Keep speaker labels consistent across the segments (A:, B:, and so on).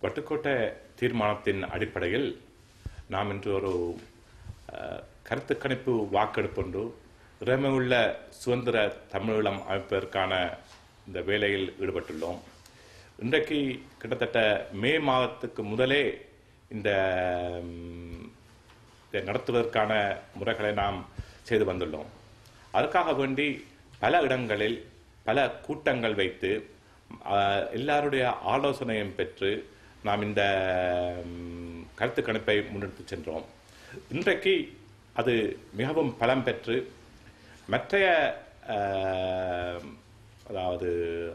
A: வட்டுக்கோட்டை தீர்மானத்தின் அடிப்படையில் நாம் இன்று ஒரு அஹ், கருத்து கணிப்பு வாக்கெடுப்பு ஒன்று இறமையுள்ள சுதந்திர தமிழீழம் அமைப்பதற்கான இந்த வேலையில் ஈடுபட்டுள்ளோம் இன்றைக்கு கிட்டத்தட்ட மே மாதத்துக்கு முதலே இந்த ம், இதை நடத்துவதற்கான முறைகளை நாம் செய்து வந்துள்ளோம் அதற்காக வேண்டி பல இடங்களில் பல கூட்டங்கள் வைத்து ஆஹ், எல்லாருடைய ஆலோசனையும் பெற்று நாம் இந்த ம், கருத்து கணிப்பை முன்னெடுத்து சென்றோம் இன்றைக்கு அது மிகவும் பலம் பெற்று மற்றைய ஆஹ், அதாவது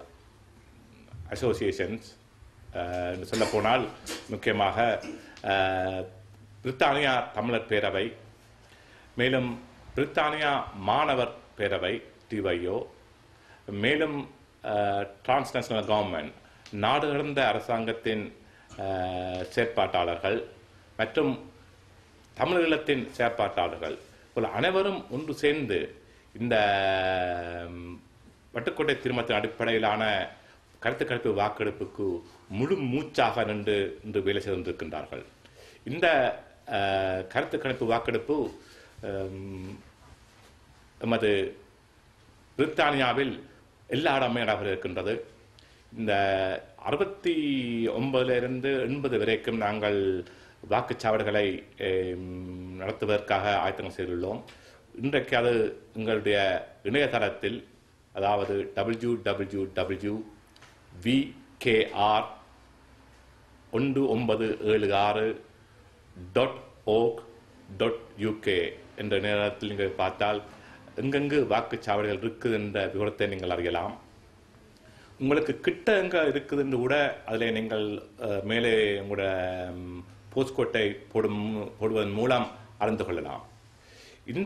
A: அசோசியேஷன்ஸ் என்று சொல்ல போனால் முக்கியமாக அஹ், பிரித்தானியா தமிழர் பேரவை மேலும் பிரித்தானியா மாணவர் பேரவை டிவைஓ மேலும் டிரான்ஸ்நேஷனல் கவர்மெண்ட் நாடு கடந்த அரசாங்கத்தின் அஹ், செயற்பாட்டாளர்கள் மற்றும் தமிழீழத்தின் செயற்பாட்டாளர்கள் போல அனைவரும் ஒன்று சேர்ந்து இந்த ம், வட்டுக்கோட்டை திருமணத்தின் அடிப்படையிலான கருத்து கணிப்பு வாக்கெடுப்புக்கு முழு மூச்சாக நின்று இன்று வேலை செய்து கொண்டிருக்கின்றார்கள் இந்த அஹ், கருத்து கணிப்பு வாக்கெடுப்பு ம், எமது பிரித்தானியாவில் எல்லா இடமே நடைபெற இருக்கின்றது இந்த அறுபத்தி ஒன்பதுல இருந்து எண்பது வரைக்கும் நாங்கள் வாக்குச்சாவடிகளை எம், நடத்துவதற்காக ஆயத்தங்கள் செய்துள்ளோம் இன்றைக்கு அது எங்களுடைய இணையதளத்தில் அதாவது டபிள்யூ டபிள்யூ டபிள்யூ விகேஆர் ஒன்று ஒன்பது ஏழு ஆறு டாட் ஓக் டாட் யூகே என்ற நேரத்தில் நீங்கள் பார்த்தால் எங்கெங்கு வாக்குச்சாவடிகள் இருக்குது என்ற விவரத்தை நீங்கள் அறியலாம் உங்களுக்கு கிட்ட எங்க இருக்குதுன்னு கூட அதில் நீங்கள் அஹ், மேலே உங்களோட போஸ்ட்கோட்டை போடும் போடுவதன் மூலம் அறிந்து கொள்ளலாம் இந்த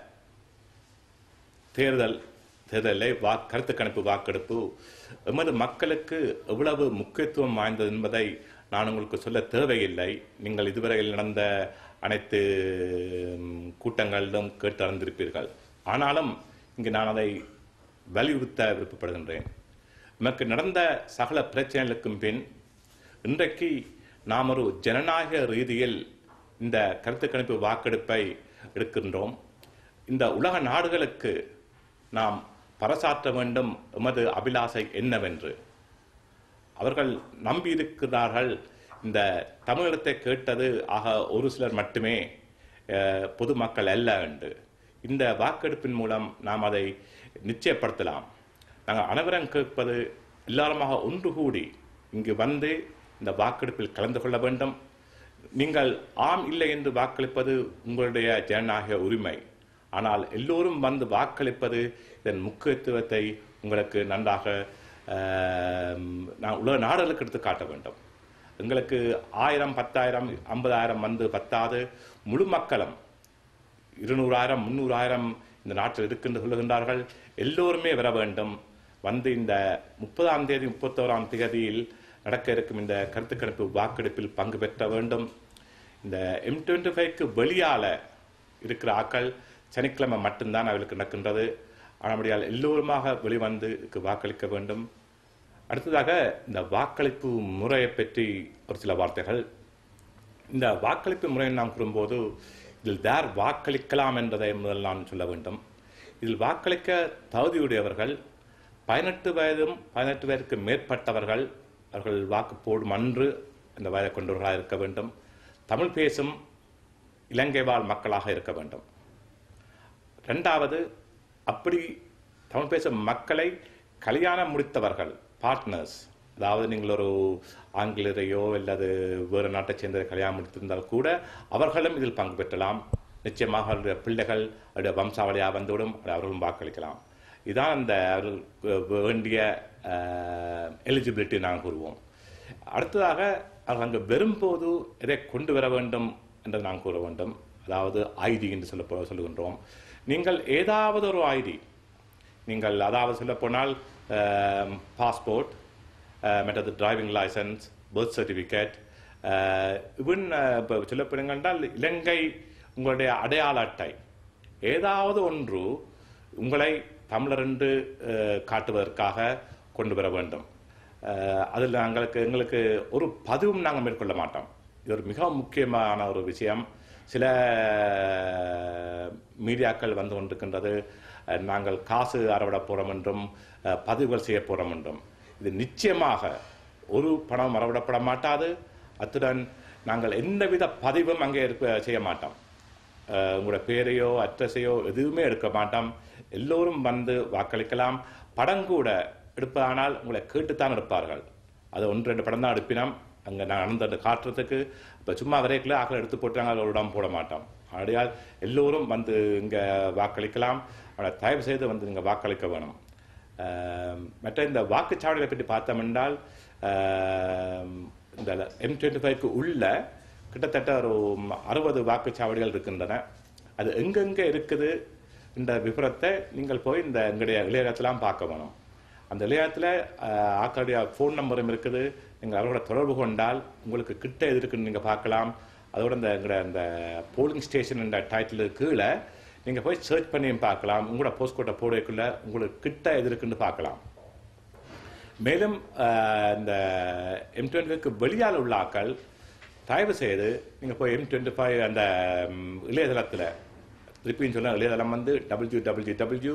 A: தேர்தல் தேர்தலில் வா கருத்து கணிப்பு வாக்கெடுப்பு எமது மக்களுக்கு எவ்வளவு முக்கியத்துவம் வாய்ந்தது என்பதை நான் உங்களுக்கு சொல்ல தேவையில்லை நீங்கள் இதுவரையில் நடந்த அனைத்து ம், கூட்டங்களிலும் கேட்டு அறிந்திருப்பீர்கள் ஆனாலும் இங்கு நான் அதை வலியுறுத்த விருப்பப்படுகின்றேன் நமக்கு நடந்த சகல பிரச்சனைகளுக்கும் பின் இன்றைக்கு நாம் ஒரு ஜனநாயக ரீதியில் இந்த கருத்து கணிப்பு வாக்கெடுப்பை எடுக்கின்றோம் இந்த உலக நாடுகளுக்கு நாம் பறைசாற்ற வேண்டும் எமது அபிலாசை என்னவென்று அவர்கள் நம்பியிருக்கிறார்கள் இந்த தமிழகத்தை கேட்டது ஆக ஒரு சிலர் மட்டுமே அஹ், பொதுமக்கள் அல்ல என்று இந்த வாக்கெடுப்பின் மூலம் நாம் அதை நிச்சயப்படுத்தலாம் நாங்கள் அனைவரும் கேட்பது எல்லாருமாக ஒன்று கூடி இங்கு வந்து இந்த வாக்கெடுப்பில் கலந்து கொள்ள வேண்டும் நீங்கள் ஆம் இல்லை என்று வாக்களிப்பது உங்களுடைய ஜனநாயக உரிமை ஆனால் எல்லோரும் வந்து வாக்களிப்பது இதன் முக்கியத்துவத்தை உங்களுக்கு நன்றாக ஆம், நான் உலக நாடுகளுக்கு எடுத்து காட்ட வேண்டும் எங்களுக்கு ஆயிரம் பத்தாயிரம் ஐம்பதாயிரம் வந்து பத்தாது முழு மக்களும் இருநூறாயிரம் முந்நூறாயிரம் இந்த நாட்டில் இருக்கின்ற சொல்லுகின்றார்கள் எல்லோருமே வர வேண்டும் வந்து இந்த முப்பதாம் தேதி முப்பத்தோராம் தேதியில் நடக்க இருக்கும் இந்த கருத்து கணிப்பு வாக்கெடுப்பில் பங்கு பெற்ற வேண்டும் இந்த எம் டுவெண்ட்டி ஃபைவ்க்கு வெளியால இருக்கிற ஆக்கள் சனிக்கிழமை மட்டும்தான் அவர்களுக்கு நடக்கின்றது ஆனால் எல்லோருமாக வெளிவந்து இதுக்கு வாக்களிக்க வேண்டும் அடுத்ததாக இந்த வாக்களிப்பு முறையை பற்றி ஒரு சில வார்த்தைகள் இந்த வாக்களிப்பு முறையை நாம் கூறும்போது இதில் யார் வாக்களிக்கலாம் என்பதை முதல் நான் சொல்ல வேண்டும் இதில் வாக்களிக்க தகுதியுடையவர்கள் பதினெட்டு வயதும் பதினெட்டு வயதுக்கு மேற்பட்டவர்கள் அவர்கள் வாக்கு போடும் அன்று அந்த வயதை கொண்டவர்களாக இருக்க வேண்டும் தமிழ் பேசும் இலங்கை வாழ் மக்களாக இருக்க வேண்டும் ரெண்டாவது அப்படி தமிழ் பேசும் மக்களை கல்யாணம் முடித்தவர்கள் பார்ட்னர்ஸ் அதாவது நீங்கள் ஒரு ஆங்கிலேயரையோ அல்லது வேறு நாட்டைச் சேர்ந்த கல்யாணம் முடித்திருந்தால் கூட அவர்களும் இதில் பங்கு பெற்றலாம் நிச்சயமாக அவருடைய பிள்ளைகள் அவருடைய வம்சாவளியாக வந்துவிடும் அவர்களும் வாக்களிக்கலாம் இதுதான் அந்த அவர்களுக்கு வேண்டிய எலிஜிபிலிட்டி நாங்கள் கூறுவோம் அடுத்ததாக அவர்கள் அங்கு வரும்போது இதை கொண்டு வர வேண்டும் என்று நான் கூற வேண்டும் அதாவது ஐடி என்று சொல்ல சொல்லுகின்றோம் நீங்கள் ஏதாவது ஒரு ஐடி நீங்கள் அதாவது சொல்ல போனால் பாஸ்போர்ட் மற்றது டிரைவிங் லைசன்ஸ் பர்த் சர்டிஃபிகேட் இவன் இப்போ சொல்லப்படுங்க என்றால் இலங்கை உங்களுடைய அடையாள அட்டை ஏதாவது ஒன்று உங்களை தமிழர் என்று அஹ், காட்டுவதற்காக கொண்டு வர வேண்டும் அஹ், அதில் நாங்களுக்கு எங்களுக்கு ஒரு பதிவும் நாங்கள் மேற்கொள்ள மாட்டோம் இது ஒரு மிக முக்கியமான ஒரு விஷயம் சில மீடியாக்கள் வந்து கொண்டிருக்கின்றது அஹ், நாங்கள் காசு அறவிட போகிறோம் என்றும் அஹ், பதிவுகள் செய்ய போகிறோம் என்றும் இது நிச்சயமாக ஒரு பணம் அறவிடப்பட மாட்டாது அத்துடன் நாங்கள் எந்தவித பதிவும் அங்கே இருக்க செய்ய மாட்டோம் அஹ், உங்களோட பேரையோ அட்ரஸையோ எதுவுமே எடுக்க மாட்டோம் எல்லோரும் வந்து வாக்களிக்கலாம் படம் கூட எடுப்பதானால் உங்களை கேட்டுத்தான் எடுப்பார்கள் அது ஒன்று ரெண்டு படம் தான் எடுப்பினோம் அங்கே நான் நடந்த காட்டுறதுக்கு இப்போ சும்மா வரைக்குள்ள ஆக்கள் எடுத்து போட்டாங்க அதில் இடம் போட மாட்டோம் ஆடையால் எல்லோரும் வந்து இங்கே வாக்களிக்கலாம் ஆனால் தயவு செய்து வந்து நீங்கள் வாக்களிக்க வேணும் அஹ், மற்ற இந்த வாக்குச்சாவடிகளை பற்றி பார்த்தோம் என்றால் அஹ், இந்த எம் டுவெண்ட்டி ஃபைவ்க்கு உள்ள கிட்டத்தட்ட ஒரு அறுபது வாக்குச்சாவடிகள் இருக்கின்றன அது எங்கெங்கே இருக்குது இந்த விவரத்தை நீங்கள் போய் இந்த எங்களுடைய இளையகத்தெல்லாம் பார்க்க வேணும் அந்த இளையத்தில் ஆக்களுடைய ஃபோன் நம்பரும் இருக்குது நீங்கள் அவரோட தொடர்பு கொண்டால் உங்களுக்கு கிட்ட எது இருக்குன்னு நீங்கள் பார்க்கலாம் அதோட இந்த எங்களோட அந்த போலிங் ஸ்டேஷன் என்ற டைட்டில் கீழே நீங்கள் போய் சர்ச் பண்ணியும் பார்க்கலாம் உங்களோட போஸ்ட் கோட்டை போடக்குள்ள உங்களுக்கு கிட்ட எது இருக்குன்னு பார்க்கலாம் மேலும் அஹ், இந்த எம் டுவெண்ட்டிக்கு வெளியால் உள்ள ஆக்கள் தயவு செய்து நீங்கள் போய் எம் டுவெண்ட்டி ஃபைவ் அந்த ம், இளையதளத்தில் திருப்பியும் சொன்ன இளையதளம் வந்து W W W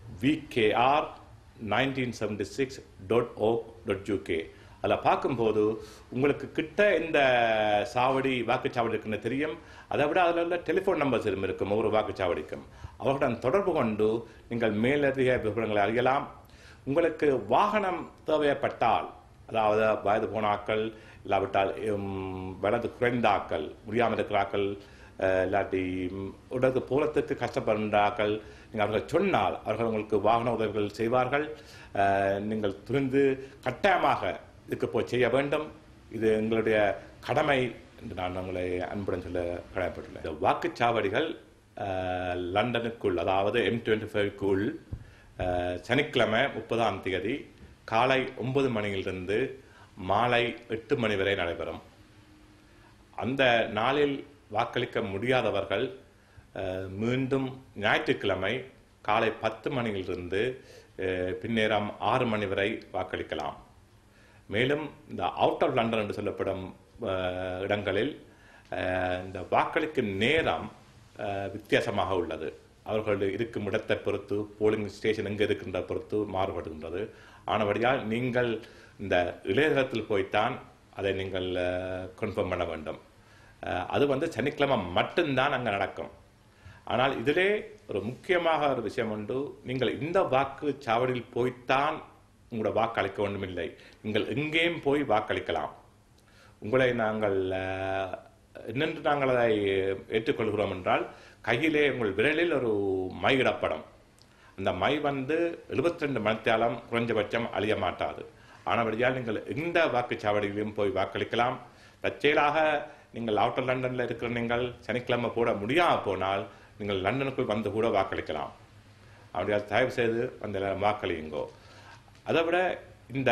A: VKR nineteen seventy six dot oak dot UK அதில் பார்க்கும்போது உங்களுக்கு கிட்ட இந்த சாவடி வாக்குச்சாவடி இருக்குன்னு தெரியும் அதை விட அதில் உள்ள டெலிஃபோன் நம்பர்ஸ் இருக்கும் ஒவ்வொரு வாக்குச்சாவடிக்கும் அவர்களுடன் தொடர்பு கொண்டு நீங்கள் மேலதிக விவரங்களை அறியலாம் உங்களுக்கு வாகனம் தேவைப்பட்டால் அதாவது வயது போன ஆக்கள் இல்லாவிட்டால் உம், வலது குறைந்த ஆக்கள் முடியாமல் இருக்கிற ஆக்கள் அஹ், இல்லாட்டி உம், உடலுக்கு போகிறதுக்கு கஷ்டப்படுகின்ற ஆக்கள் நீங்கள் அவர்கள் சொன்னால் அவர்கள் உங்களுக்கு வாகன உதவிகள் செய்வார்கள் அஹ், நீங்கள் துணிந்து கட்டாயமாக இதுக்கு போய் செய்ய வேண்டும் இது எங்களுடைய கடமை என்று நான் உங்களை அன்புடன் சொல்ல கடமைப்பட்டுள்ளேன் இந்த வாக்குச்சாவடிகள் அஹ், லண்டனுக்குள் அதாவது எம் டுவெண்ட்டி ஃபைவ்க்குள் சனிக்கிழமை முப்பதாம் தேதி காலை ஒன்பது மணியிலிருந்து மாலை எட்டு மணி வரை நடைபெறும் அந்த நாளில் வாக்களிக்க முடியாதவர்கள் அஹ், மீண்டும் ஞாயிற்றுக்கிழமை காலை பத்து மணியிலிருந்து அஹ், பின்னேரம் ஆறு மணி வரை வாக்களிக்கலாம் மேலும் இந்த அவுட் ஆஃப் லண்டன் என்று சொல்லப்படும் அஹ், இடங்களில் அஹ், இந்த வாக்களிக்கும் நேரம் அஹ், வித்தியாசமாக உள்ளது அவர்கள் இருக்கும் இடத்தை பொறுத்து போலிங் ஸ்டேஷன் எங்கே இருக்கின்ற பொறுத்து மாறுபடுகின்றது ஆனபடியால் நீங்கள் இந்த இளையதளத்தில் போய்த்தான் அதை நீங்கள் கன்ஃபார்ம் பண்ண வேண்டும் அஹ், அது வந்து சனிக்கிழமை மட்டும்தான் அங்கே நடக்கும் ஆனால் இதிலே ஒரு முக்கியமாக ஒரு விஷயம் உண்டு நீங்கள் இந்த வாக்கு சாவடியில் போய்த்தான் உங்களோட வாக்கு அளிக்க வேண்டுமில்லை நீங்கள் எங்கேயும் போய் வாக்களிக்கலாம் உங்களை நாங்கள் அஹ், என்னென்று நாங்கள் அதை ஏற்றுக்கொள்கிறோம் என்றால் கையிலே உங்கள் விரலில் ஒரு மை இடப்படும் அந்த மை வந்து 72 ரெண்டு மணித்தாலம் குறைஞ்சபட்சம் அழிய மாட்டாது ஆனபடியால் நீங்கள் எந்த வாக்குச்சாவடியிலும் போய் வாக்களிக்கலாம் தற்செயலாக நீங்கள் அவுட்டர் லண்டனில் இருக்கிற நீங்கள் சனிக்கிழமை போட முடியாமல் போனால் நீங்கள் லண்டனுக்குள் வந்து கூட வாக்களிக்கலாம் அப்படியால் தயவு செய்து அந்த வாக்களியுங்கோ அதை விட இந்த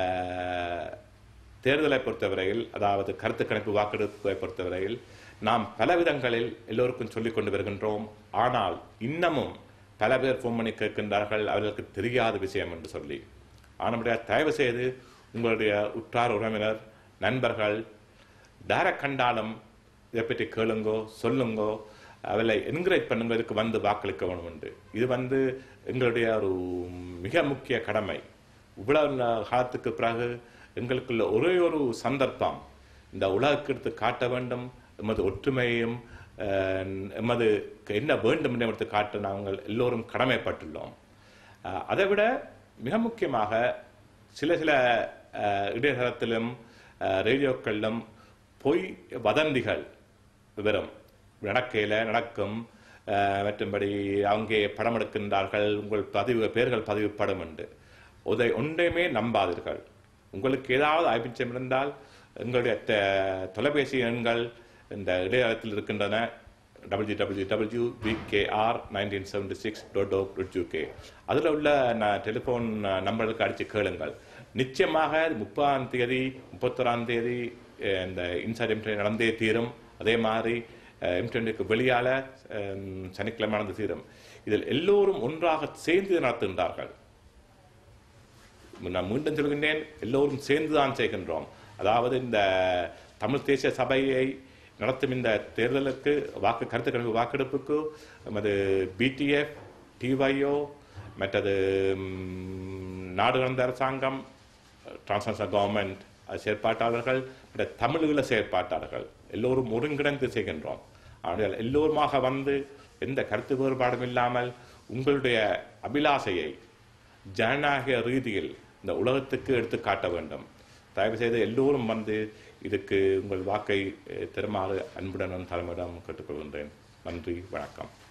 A: தேர்தலை பொறுத்தவரையில் அதாவது கருத்து கணிப்பு வாக்கெடுப்பை பொறுத்தவரையில் நாம் பல விதங்களில் எல்லோருக்கும் சொல்லிக் கொண்டு வருகின்றோம் ஆனால் இன்னமும் பல பேர் ஃபோன் பண்ணி கேட்கின்றார்கள் அவர்களுக்கு தெரியாத விஷயம் என்று சொல்லி ஆனபடியாக தயவு செய்து உங்களுடைய உற்றார் உறவினர் நண்பர்கள் டைரக்ட் கண்டாலும் இதை பற்றி கேளுங்கோ சொல்லுங்கோ அவளை என்கரேஜ் பண்ணுங்க இதுக்கு வந்து வாக்களிக்க வேணும் என்று இது வந்து எங்களுடைய ஒரு மிக முக்கிய கடமை இவ்வளவு நா- காலத்துக்கு பிறகு எங்களுக்குள்ள ஒரே ஒரு சந்தர்ப்பம் இந்த உலகுக்கு எடுத்து காட்ட வேண்டும் எமது ஒற்றுமையையும் அஹ், எமது என்ன வேண்டும் என்று எடுத்து காட்ட நாங்கள் எல்லோரும் கடமைப்பட்டுள்ளோம் அஹ், அதை விட மிக முக்கியமாக சில சில அஹ், இடையகத்திலும் அஹ், ரேடியோக்களிலும் பொய் வதந்திகள் வரும் நடக்கையில் நடக்கும் அஹ், மற்றும்படி அங்கே படம் எடுக்கின்றார்கள் உங்கள் பதிவு பேர்கள் பதிவுப்படும் என்று அதை ஒன்றையுமே நம்பாதீர்கள் உங்களுக்கு ஏதாவது ஐபிச்சம் இருந்தால் எங்களுடைய த- தொலைபேசி எண்கள் இந்த இடையகத்தில் இருக்கின்றன W W W VKR nineteen seventy six dot oak dot UK அதில் உள்ள நான் டெலிஃபோன் நம்பர்களுக்கு அடித்து கேளுங்கள் நிச்சயமாக முப்பதாம் தேதி முப்பத்தொராம் தேதி அஹ், இந்த இன்சைட் எம்டி நடந்தே தீரும் அதே மாதிரி எம்டிக்கு வெளியால அஹ், சனிக்கிழமை நடந்து தீரும் இதில் எல்லோரும் ஒன்றாக சேர்ந்து நடத்துகின்றார்கள் நான் மீண்டும் சொல்கின்றேன் எல்லோரும் சேர்ந்து தான் செய்கின்றோம் அதாவது இந்த தமிழ் தேசிய சபையை நடத்தும் இந்த தேர்தலுக்கு வாக்கு கருத்து கணிப்பு வாக்கெடுப்புக்கு நமது பிடிஎஃப் டிவைஓ மற்றது ம், நாடு கடந்த அரசாங்கம் டிரான்ஸ்நேஷனல் கவர்மெண்ட் செயற்பாட்டாளர்கள் மற்ற தமிழீழ செயற்பாட்டாளர்கள் எல்லோரும் ஒருங்கிணைந்து செய்கின்றோம் ஆனால் எல்லோருமாக வந்து எந்த கருத்து வேறுபாடும் இல்லாமல் உங்களுடைய அபிலாசையை ஜனநாயக ரீதியில் இந்த உலகத்துக்கு எடுத்து காட்ட வேண்டும் தயவு செய்து எல்லோரும் வந்து இதுக்கு உங்கள் வாக்கை அஹ், தருமாறு அன்புடன் தலைமையிடம் கேட்டுக்கொள்கின்றேன் நன்றி வணக்கம்